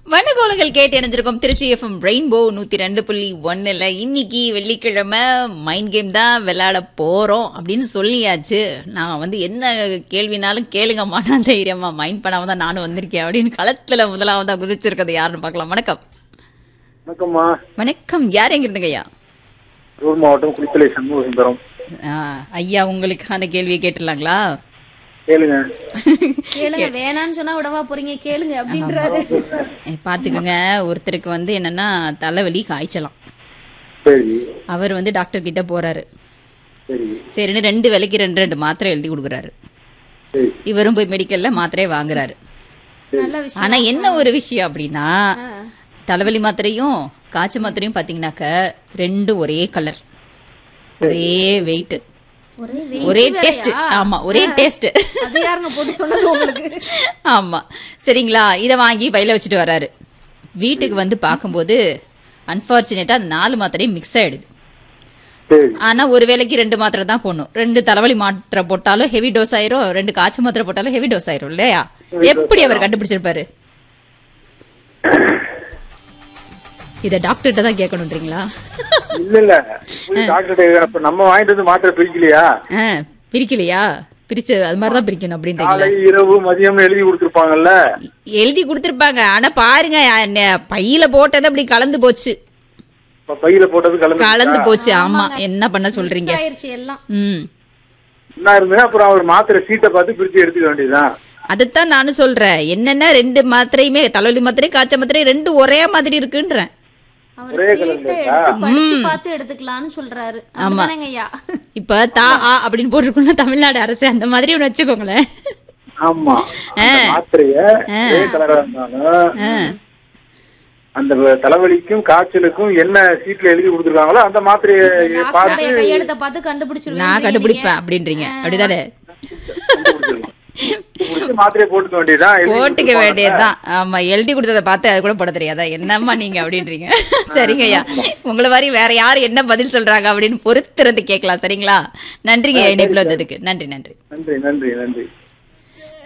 வண்ணகோலங்கள் கேட்டு இணைஞ்சிருக்கோம் Trichy FM rainbow நூத்தி ரெண்டு புள்ளி ஒன்னுல இன்னைக்கு வெள்ளிக்கிழமை மைண்ட் கேம் தான் விளையாட போறோம் அப்படின்னு சொல்லியாச்சு நான் வந்து என்ன கேள்வினாலும் கேளுங்கம்மா நான் தைரியமா மைண்ட் பண்ணாம தான் நானும் வந்திருக்கேன் அப்படின்னு களத்துல முதலாவதா குதிச்சிருக்கிறது யாருன்னு பார்க்கலாம் வணக்கம் வணக்கம்மா வணக்கம் யார் எங்க இருந்துங்கய்யா கரூர் மாவட்டம் குளித்தலை சண்முக சுந்தரம் ஆ, ஐயா உங்களுக்கான கேள்வியை கேட்டுடலாங்களா கேளுங்க கேளுங்க வேணான்னு சொன்னா விடவா போறீங்க கேளுங்க அப்படின்றாரு ஏ, பாத்துக்கோங்க ஒருத்தருக்கு வந்து என்னன்னா தலைவலி காய்ச்சலாம் சரி அவர் வந்து டாக்டர் கிட்ட போறாரு சரி சரின்னு ரெண்டு விலைக்கு ரெண்டு ரெண்டு மாத்திரை எழுதி கொடுக்குறாரு சரி இவரும் போய் மெடிக்கல்ல மாத்திரையை வாங்குறாரு நல்ல விஷயம் ஆனா என்ன ஒரு விஷயம் அப்படின்னா தலைவலி மாத்திரையும் காய்ச்சல் மாத்திரையும் பாத்தீங்கன்னாக்க ரெண்டும் ஒரே கலர் ஒரே வெயிட் ஒரே ஒரே டேஸ்ட் ஆமா ஒரே டேஸ்ட் அது யாருங்க போட்டு சொன்னது உங்களுக்கு ஆமா சரிங்களா இத வாங்கி பையில வச்சுட்டு வராரு வீட்டுக்கு வந்து பார்க்கும்போது அன்பார்ச்சுனேட்டா அந்த நாலு மாத்திரையும் மிக்ஸ் ஆயிடுது சரி ஆனா ஒரு வேளைக்கு ரெண்டு மாத்திரை தான் போடணும் ரெண்டு தலைவலி மாத்திரை போட்டாலும் ஹெவி டோஸ் ஆயிரும் ரெண்டு காய்ச்சல் மாத்திரை போட்டாலும் ஹெவி டோஸ் ஆயிரும் இல்லையா எப்படி அவர் கண்டுபிடிச்சிருப்பாரு இத டாக்டர்கிட்ட தான் கேட்கணுன்றீங்களா இல்ல இல்ல போய் டாக்டர் அப்ப நம்ம வாங்கிட்டு வந்து மாத்திரை பிரிக்கலையா ஆ, பிரிக்கலையா பிரிச்சு அது மாதிரி தான் பிரிக்கணும் அப்படின்றீங்களா காலை இரவு மதியம்னு எழுதி கொடுத்துருப்பாங்கல்ல எழுதி கொடுத்திருப்பாங்க ஆனா பாருங்க ந- பையில போட்டது அப்படி கலந்து போச்சு இப்ப பையில போட்டது கலந்து கலந்து போச்சு ஆமா என்ன பண்ண சொல்றீங்க Mix ஆயிருச்சு எல்லாம் ம் என்ன இருந்தது அப்புறம் அவர் மாத்திரை சீட்டை பார்த்து பிரிச்சு எடுத்துக்க வேண்டியதுதான் அதைத்தான் நானும் சொல்றேன் என்னென்ன ரெண்டு மாத்திரையுமே தலைவலி மாத்திரை காய்ச்சல் மாத்திரை ரெண்டு ஒரே மாதிரி இருக்குன்றேன் அவர் ஒரே சீட்டை கலர்ல எடுத்து படிச்சு பார்த்து எடுத்துக்கலாம்னு சொல்றாரு அப்படிதானேங்க ஐயா இப்ப தா ஆ அப்படின்னு போட்டிருக்கோம்னா தமிழ்நாடு அரசு அந்த மாதிரி ஒண்ணு வச்சுக்கோங்களேன் ஆமா அந்த மாத்திரைய ஒரே கலரா இருந்தாலும் அந்த தலைவலிக்கும் காய்ச்சலுக்கும் என்ன சீட்ல எழுதி கொடுத்துருக்காங்களோ அந்த மாத்திரையை பார்த்து டாக்டருடைய கையெழுத்த பார்த்து கண்டுபிடிச்சிருவேன் நான் கண்டுபிடிப்பேன் அப்படின்றீங்க அப்படிதானே கண்டுபிடிச்சிடலாம். கண்டுபிடிச்சு மாத்திரையை போட்டுக்க வேண்டியதுதான் எழுதி போட்டுக்க கொடுத்துருப்பாங்கல்ல. வேண்டியதுதான் ஆமா எழுதி கொடுத்ததை பார்த்து அது கூட போட தெரியாதா என்னம்மா நீங்க அப்படின்றீங்க சரிங்க ஐயா உங்களை மாதிரி வேற யாரு என்ன பதில் சொல்றாங்க அப்படின்னு பொறுத்திருந்து கேட்கலாம் சரிங்களா நன்றிங்க இணைப்புல வந்ததுக்கு நன்றி நன்றி நன்றி நன்றி நன்றி